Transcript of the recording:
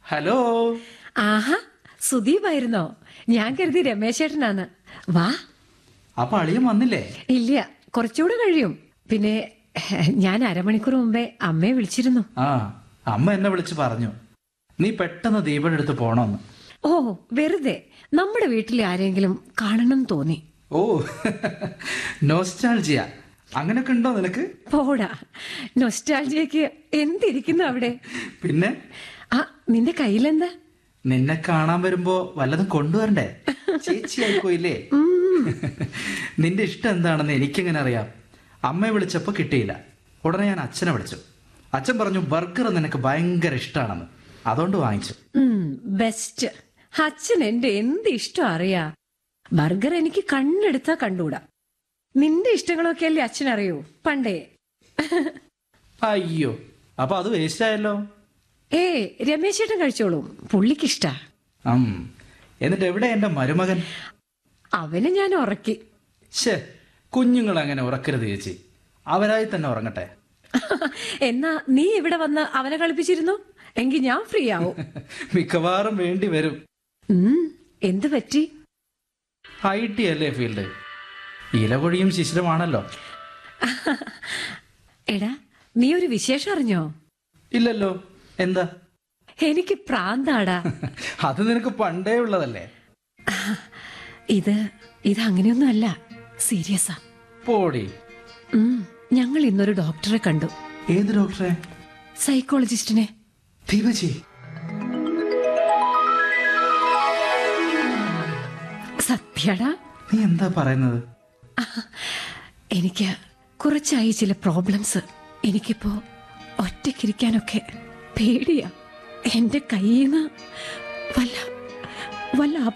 Hello ആഹാ സുദീപായിരുന്നോ ഞാൻ കരുതി രമേശേട്ടനാണ് വാ അപ്പൊ അളിയൻ വന്നില്ലേ ഇല്ല കുറച്ചുകൂടെ കഴിയും പിന്നെ ഞാൻ അരമണിക്കൂർ മുമ്പേ അമ്മയെ വിളിച്ചിരുന്നു ആ അമ്മ എന്നെ വിളിച്ച് പറഞ്ഞു നീ പെട്ടെന്ന് ദീപയുടെ അടുത്ത് പോണോന്ന് ഓ വെറുതെ നമ്മുടെ വീട്ടിലെ ആരെങ്കിലും കാണണം തോന്നി ഓ നോസ്റ്റാൾജിയ അങ്ങനൊക്കെ ഉണ്ടോ നിനക്ക് പോടാ നൊസ്റ്റാൾജിയക്ക് എന്തിരിക്കുന്നു അവിടെ പിന്നെ ആ നിന്റെ കയ്യിലെന്താ നിന്നെ കാണാൻ വരുമ്പോ വല്ലതും കൊണ്ടുവരണ്ടേ ചേച്ചിയായി പോയില്ലേ നിന്റെ ഇഷ്ടം എന്താണെന്ന് എനിക്കെങ്ങനെ അറിയാം അമ്മയെ വിളിച്ചപ്പോ കിട്ടിയില്ല ഉടനെ ഞാൻ അച്ഛനെ വിളിച്ചു അച്ഛൻ പറഞ്ഞു ബർഗർ നിനക്ക് ഭയങ്കര ഇഷ്ടമാണെന്ന് അതുകൊണ്ട് വാങ്ങിച്ചു ബെസ്റ്റ് അച്ഛൻ എന്റെ എന്ത് ഇഷ്ടം അറിയാ ബർഗർ എനിക്ക് കണ്ണെടുത്താ കണ്ടൂടാ നിന്റെ ഇഷ്ടങ്ങളൊക്കെ അല്ലേ അച്ഛൻ അറിയൂ പണ്ടേ അയ്യോ അപ്പൊ അത് വേസ്റ്റ് ആയല്ലോ ഏ രമേശേട്ടൻ കഴിച്ചോളും പുള്ളിക്കിഷ്ടാ ഉം. എന്നിട്ട് എവിടെ എന്റെ മരുമകൻ അവനെ ഞാൻ ഉറക്കി ശേ കുഞ്ഞുങ്ങൾ അങ്ങനെ ഉറക്കരുത് ചേച്ചി അവരായി തന്നെ ഉറങ്ങട്ടെ എന്നാ നീ ഇവിടെ വന്ന് അവനെ കളിപ്പിച്ചിരുന്നു എങ്കിൽ ഞാൻ ഫ്രീ ആവും മിക്കവാറും വേണ്ടി വരും ഉം, എന്ത് പറ്റി ഐ ടി അല്ലേ ഫീൽഡ് ഇലകൊഴിയും ശിശിരമാണല്ലോ എടാ നീ ഒരു വിശേഷം അറിഞ്ഞോ ഇല്ലല്ലോ എന്താ എനിക്ക് പ്രാന്താടാ അത് നിനക്ക് പണ്ടേ ഉള്ളതല്ലേ ഇത് ഇത് അങ്ങനെയൊന്നും അല്ല സീരിയസാ പോടി ഉം, ഞങ്ങൾ ഇന്നൊരു ഡോക്ടറെ കണ്ടു ഏത് ഡോക്ടറെ സൈക്കോളജിസ്റ്റിനെ ദീപജി സത്യടാ നീ എന്താ പറയുന്നത് എനിക്ക് കുറച്ചായി ചില പ്രോബ്ലംസ് എനിക്കിപ്പോ ഒറ്റയ്ക്കിരിക്കാനൊക്കെ പേടിയാ എന്റെ കയ്യിൽ നിന്ന് വല്ല വല്ല